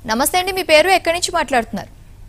నమస్తే అండి మీ పేరు ఎక్కడి నుంచి మాట్లాడుతున్నారు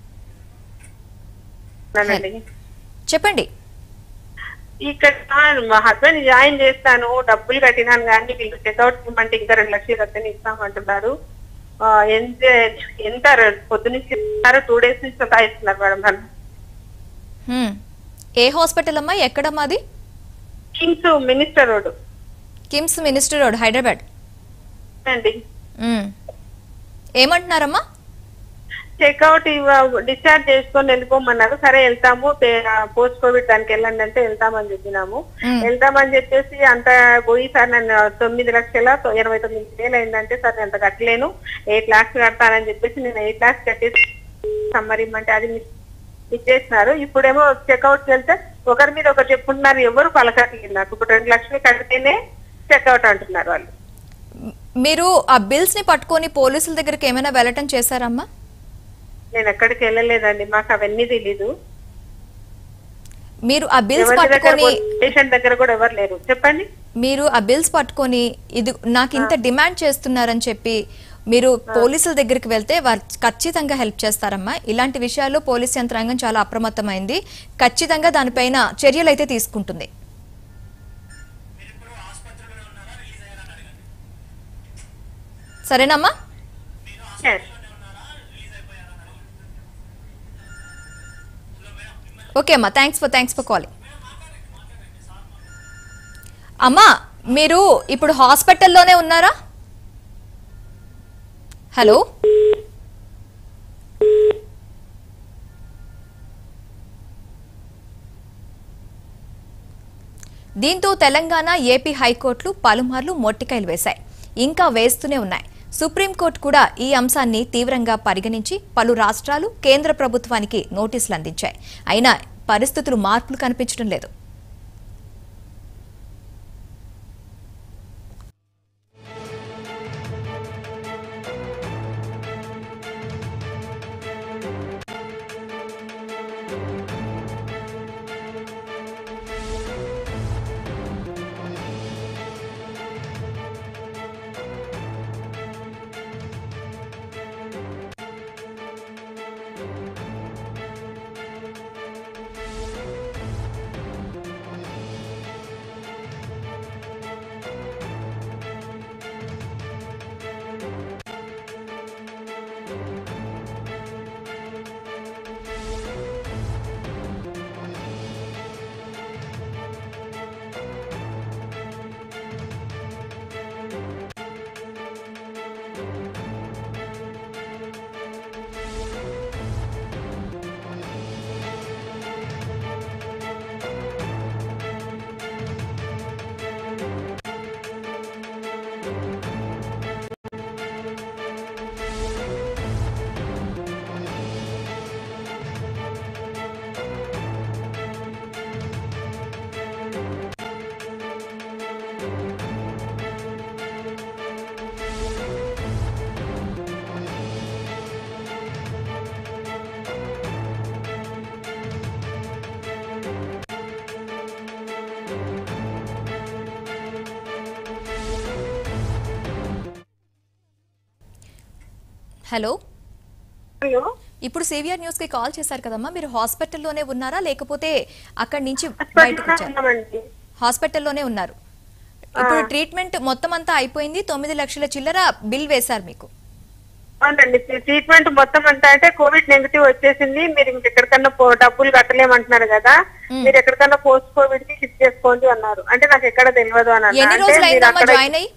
ఉన్నానండి. చెప్పండి ఇక్కడ మా హస్బెండ్ జాయిన్ చేస్తాను డబ్బులు కట్టినాను కానీ వీళ్ళు చెక్అవుట్ ఇవ్వమంటే ఇంకా రెండు లక్షలు కట్టని ఇస్తామంటున్నారు ఆ, ఎంత ఎంత పొద్దు నుంచి ఇస్తున్నారు టూ డేస్ నుంచి సతాయిస్తున్నారు మేడం నన్ను హ్మ్. ఏ హాస్పిటల్ అమ్మా ఎక్కడమ్మా అది Kings Minister Road KIMS Minister Road Hyderabad అండి హ్మ్. ఏమంటున్నారమ్మా చెక్అవుట్ డిశ్చార్జ్ చేసుకొని వెళ్ళిపోమన్నారు సరే వెళ్తాము పోస్ట్ కోవిడ్ దానికి వెళ్ళండి అంటే వెళ్తామని చెప్పినాము మ్మ్. వెళ్తామని చెప్పేసి అంత పోయి సార్ నన్ను తొమ్మిది లక్షల తొ- ఇరవై తొమ్మిది వేలు అయిందంటే సార్ నేను అంత కట్టలేను ఎయిట్ లాక్స్ కడతానని చెప్పేసి నేను ఎయిట్ లాక్స్ కట్టేసి సమ్మర్ ఇమ్మంటే అది మిస్ ఇచ్చేసినారు ఇప్పుడేమో చెక్అవుట్ వెళ్తే ఒకరి మీద ఒకరు చెప్పుకుంటున్నారు ఎవరు పలకట్లేదు నాకు ఇప్పుడు రెండు లక్షలు కడితేనే చెక్అవుట్ అంటున్నారు వాళ్ళు మ్- మీరు ఆ బిల్స్ ని పట్టుకొని పోలీసుల దగ్గరికి ఏమైనా వెళ్ళటం చేశారమ్మా నేను ఎక్కడికి వెళ్ళలేదండి మాకు అవన్నీ తెలీదు మీరు ఆ బిల్స్ ఎవరి దగ్గర పట్టుకొని పేషెంట్ దగ్గర కూడా ఎవరు లేరు చెప్పండి మీరు ఆ బిల్స్ పట్టుకొని ఇది నాకు ఇంత డిమాండ్ చేస్తున్నారని చెప్పి మీరు పోలీసుల దగ్గరికి వెళ్తే వారు ఖచ్చితంగా హెల్ప్ చేస్తారమ్మా ఇలాంటి విషయాల్లో పోలీస్ యంత్రాంగం చాలా అప్రమత్తమైంది ఖచ్చితంగా దానిపైన చర్యలు అయితే తీసుకుంటుంది సరేనమ్మా Yes. ఓకే అమ్మా thanks for thanks for calling అమ్మా మీరు ఇప్పుడు హాస్పిటల్లోనే ఉన్నారా హలో దీంతో తెలంగాణ ఏపీ హైకోర్టులు పలుమార్లు మొట్టికాయలు వేశాయి ఇంకా వేస్తూనే ఉన్నాయి సుప్రీంకోర్టు కూడా ఈ అంశాన్ని తీవ్రంగా పరిగణించి పలు రాష్ట్రాలు కేంద్ర ప్రభుత్వానికి నోటీసులు అందించాయి అయినా పరిస్థితులు మార్పులు కనిపించడం లేదు హలో హలో ఇప్పుడు సివిఆర్ న్యూస్ కి కాల్ చేశారు కదమ్మా మీరు హాస్పిటల్లోనే ఉన్నారా లేకపోతే అక్కడి నుంచి బయటకు వచ్చారు ఉన్నామండి హాస్పిటల్లోనే ఉన్నారు ఇప్పుడు ట్రీట్మెంట్ మొత్తం అంతా అయిపోయింది తొమ్మిది లక్షల చిల్లర బిల్ వేశారు మీకు అవునండి ట్రీట్మెంట్ మొత్తం అంతా అంటే కోవిడ్ నెగిటివ్ వచ్చేసింది మీరు ఇంకెక్కడికన్నా పో- డబ్బులు కట్టలేమంటున్నారు కదా మీరు ఎక్కడికన్నా పోస్ట్ కోవిడ్ కి షిఫ్ట్ చేసుకోండి అన్నారు అంటే నాకు ఎక్కడ తెలియదు అని అన్నారు. ఎన్ని అంటే రోజులు మీరు అయిందమ్మా అక్కడ- జాయిన్ అయ్యి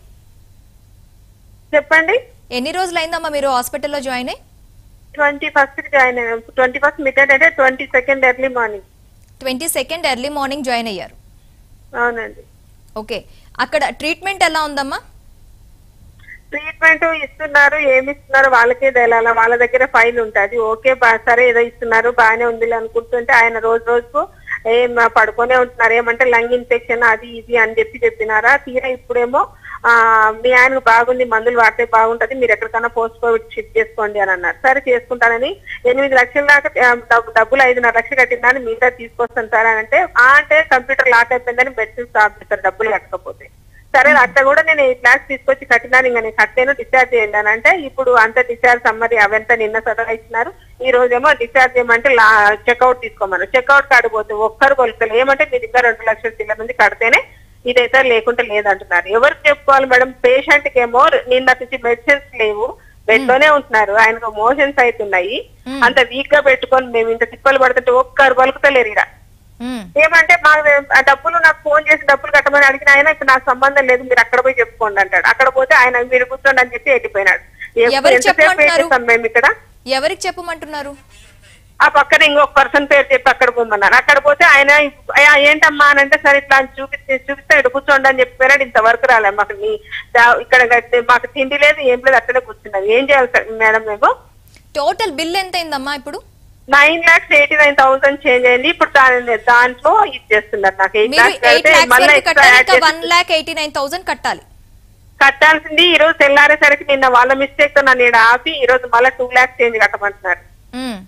చెప్పండి ఎన్ని రోజులు అయిందమ్మా మీరు హాస్పిటల్లో జాయిన్ అయ్యి twenty first join twenty first mid అంటే twenty second early morning twenty second early morning join అయ్యారు అవునండి ఓకే అక్కడ ట్రీట్మెంట్ ఎలా ఉందమ్మా ట్రీట్మెంట్ ఇస్తున్నారు ఏమి ఇస్తున్నారు వాళ్ళకే తెలియాల వాళ్ళ దగ్గర ఫైల్ ఉంటుంది ఓకే బా- సరే ఏదో ఇస్తున్నారు బాగానే ఉంది అనుకుంటుంటే ఆయన రోజు రోజుకు ఏం పడుకొనే ఉంటున్నారు ఏమంటే లంగ్ ఇన్ఫెక్షన్ అది ఇది అని చెప్పి చెప్పినారా తీరా ఇప్పుడేమో ఆ మీ ఆయనకు బాగుంది మందులు వాడితే బాగుంటది మీరు ఎక్కడికైనా పోస్ట్ కోవిడ్ షిఫ్ట్ చేసుకోండి అని అన్నారు సరే చేసుకుంటానని ఎనిమిది లక్షల దాకా ఆ, డబ్బు- డబ్బులు ఐదున్నర లక్షలు కట్టిందని మిగతా తీసుకొస్తాను సార్ అని అంటే ఆ అంటే కంప్యూటర్ లాక్ అయిపోయిందని బెడ్ స్టాప్ చేస్తారు డబ్బులు కట్టకపోతే సరే అట్లా కూడా నేను ఎయిట్ లాక్స్ తీసుకొచ్చి కట్టినాను ఇంకా నేను కట్టేను డిశ్చార్జ్ చేయండి అని అంటే ఇప్పుడు అంత డిశ్చార్జ్ సమ్మరి అవంతా నిన్న సదా ఇచ్చినారు ఈ రోజేమో డిశ్చార్జ్ చేయమంటే చెక్అవుట్ తీసుకోమన్నారు చెక్అవుట్ కాడికి పోతే ఒక్కరు కొలుస్తారు ఏమంటే మీ దగ్గర రెండు లక్షల చిల్లర మంది కడితేనే ఇదైతే లేకుంటే లేదంటున్నారు ఎవరికి చెప్పుకోవాలి మేడం పేషెంట్ కి ఏమో నిన్న నుంచి మెడిసిన్స్ లేవు బెడ్ లోనే ఉంటున్నారు ఆయనకు మోషన్స్ అవుతున్నాయి అంత వీక్ గా పెట్టుకొని మేము ఇంత తిప్పలు పడుతుంటే ఒక్కరు పలుకుతలేరు ఇక్కడ ఉమ్, ఏమంటే మా ఆ డబ్బులు నాకు ఫోన్ చేసి డబ్బులు కట్టమని అడిగిన ఆయన ఇప్పుడు నాకు సంబంధం లేదు మీరు అక్కడ పోయి చెప్పుకోండి అంటాడు అక్కడ పోతే ఆయన మీరు కూర్చోండి అని చెప్పి వెళ్ళిపోయినాడు ఎప్పుడు ఎవరికి ఎంతసేపు చెప్పమంటున్నారు? వెయిట్ చేస్తాం మేము ఇక్కడ ఎవరికి చెప్పమంటున్నారు ఆ పక్కన ఇంకొక పర్సన్ పేరు చెప్పి అక్కడ పోమన్నారు అక్కడ పోతే ఆయన "అయ్యా, ఏంటమ్మా అని అంటే సరే ఇట్లా అని చూపిస్తే చూపిస్తే ఇక్కడ కూర్చోండి అని చెప్పారు ఇంతవరకు రాలే మాకు నీ- దా- ఇక్కడ గట్టి- మాకు తిండి లేదు ఏం లేదు అక్కడే కూర్చున్నాం ఏం చేయాలి సార్ మేడం మేము టోటల్ బిల్ ఎంత అయిందమ్మా ఇప్పుడు nine lakhs eighty nine thousand change అయింది ఇప్పుడు దాని దాంట్లో ఇచ్చేస్తున్నారు నాకు ఎయిట్ మీరు లాక్స్ ఎయిట్ కడితే లాక్స్ మళ్ళీ వరకు ఎక్స్ట్రా కట్టాలి యాడ్ ఇంకా వన్ చేసి లాక్ ఎయిటీ నైన్ థౌసండ్ కట్టాలి కట్టాల్సింది ఈ రోజు తెల్లారేసరికి నిన్న వాళ్ళ మిస్టేక్ తో నన్ను ఈడ ఆపి ఈ రోజు మళ్ళీ టూ లాక్స్ చేంజ్ కట్టమంటున్నారు ఉమ్.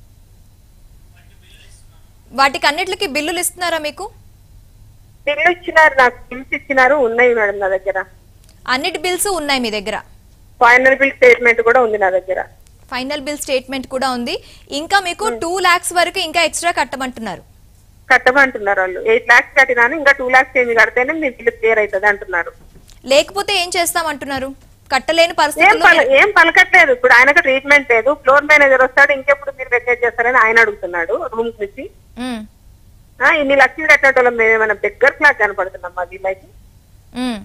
వాటికి అన్నిటికి బిల్లులు ఇస్తున్నారా మీకు బిల్లు ఇచ్చినారు నాకు బిల్స్ ఇచ్చినారు ఉన్నాయి మేడం నా దగ్గర అన్నిటి బిల్స్ ఉన్నాయి మీ దగ్గర ఫైనల్ బిల్ స్టేట్మెంట్ కూడా ఉంది నా దగ్గర ఫైనల్ బిల్ స్టేట్మెంట్ కూడా ఉంది ఇంకా మీకు టూ లాక్స్ వరకు ఇంకా ఎక్స్ట్రా కట్టమంటున్నారు కట్టమంటున్నారు వాళ్ళు ఎయిట్ లాక్స్ కట్టినాను ఇంకా టూ లాక్స్ చేంజ్ కడితేనే మీ బిల్ క్లియర్ అవుతుంది అంటున్నారు లేకపోతే ఏం చేస్తామంటున్నారు కట్టలేని ఏం పరిస్థితుల్లో పల ఏం పలకట్లేదు ఇప్పుడు ఆయనకు ట్రీట్మెంట్ లేదు ఫ్లోర్ మేనేజర్ వస్తాడు ఇంకెప్పుడు మీరు వెకేట్ చేస్తారని ఆయన అడుగుతున్నాడు రూమ్ నుంచి ఉమ్, ఆ, ఇన్ని లక్షలు కట్టినట్టు మేము ఏమైనా దగ్గర క్లాస్ కనపడుతున్నాం మా వీళ్ళకి ఉమ్.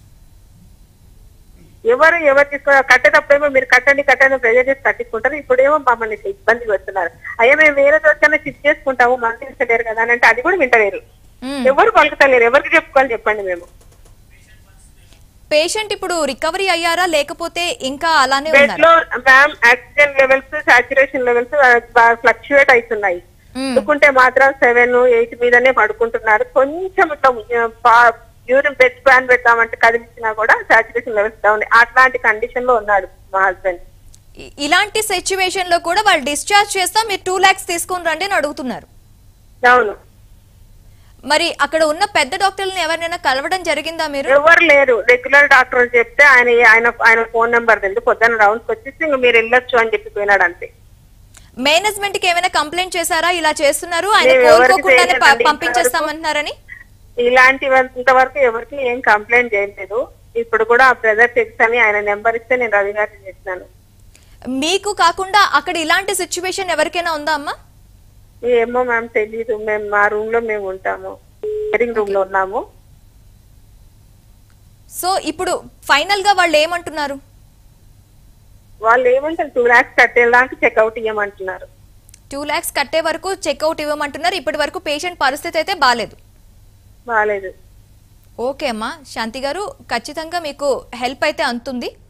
ఎవరు ఎవరు తీసుకో కట్టేటప్పుడేమో మీరు కట్టండి కట్టండి ప్రెజర్ చేసి కట్టించుకుంటారు ఇప్పుడేమో మమ్మల్ని ఇట్లా ఇబ్బంది పెడుతున్నారు అయ్యా మేము వేరే చోటకన్నా షిఫ్ట్ చేసుకుంటాము మంత్రి ఇస్తలేరు కదా అని అంటే అది కూడా వింటలేరు ఉమ్. ఎవరు పలుకుతలేరు ఎవరికి చెప్పుకోవాలి చెప్పండి మేము పేషెంట్ ఇప్పుడు రికవరీ అయ్యారా లేకపోతే ఇంకా అలానే బెడ్ ఉన్నారు low ma'am oxygen levels saturation levels fluctuate అవుతున్నాయి పడుకుంటే మాత్రం సెవెన్ ఎయిట్ మీదనే పడుకుంటున్నారు కొంచెం ఇట్లా యూరిన్ బెడ్ ప్యాన్ పెడతామంటే కదిలించినా కూడా సాచురేషన్ లెవెల్స్ డౌన్ అట్లాంటి కండిషన్ లో ఉన్నాడు మా హస్బెండ్ ఇ- ఇలాంటి సిచ్యువేషన్ లో కూడా వాళ్ళు డిశ్చార్జ్ చేస్తా మీరు టూ లాక్స్ తీసుకొని రండి అని అడుగుతున్నారు అవును మరి అక్కడ ఉన్న పెద్ద డాక్టర్లను ఎవరినైనా కలవడం జరిగిందా మీరు ఎవరు లేరు రెగ్యులర్ డాక్టర్ చెప్తే ఆయన ఆయన ఆయన ఫోన్ నెంబర్ తెలుసు పొద్దున్న రౌండ్స్ వచ్చేసి ఇంక మీరు వెళ్ళొచ్చు అని చెప్పి పోయినాడు అంతే మేనేజ్మెంట్ కి ఏమైనా కంప్లైంట్ చేశారా ఇలా చేస్తున్నారు ఆయన మేము ఎవరికి కోలుకోకుండానే ప- చేయలేదండి పంపించేస్తామంటున్నారని ఇలాంటి ఇంతవరకు ఎవరికి ఏం కంప్లైంట్ చేయలేదు ఇప్పుడు కూడా ఆ బ్రదర్ చెక్స్ అని ఆయన నెంబర్ ఇస్తే నేను రవి గారికి చేసినాను మీకు కాకుండా అక్కడ ఇలాంటి సిచ్యువేషన్ ఎవరికైనా ఉందా అమ్మా ఏమో మ్యామ్ తెలీదు మేము మా రూమ్ లో మేము ఉంటాము షేరింగ్ రూమ్ లో ఉన్నాము సో ఇప్పుడు ఫైనల్ గా వాళ్ళు ఏమంటున్నారు వాళ్ళు ఏమంటారు టూ లాక్స్ కట్టేదాకా చెక్అవుట్ ఇవ్వమంటున్నారు టూ లాక్స్ కట్టే వరకు చెక్అవుట్ ఇవ్వమంటున్నారు ఇప్పటి వరకు పేషెంట్ పరిస్థితి అయితే బాగాలేదు బాగాలేదు ఓకే అమ్మా శాంతి గారు ఖచ్చితంగా మీకు హెల్ప్ అయితే అందుతుంది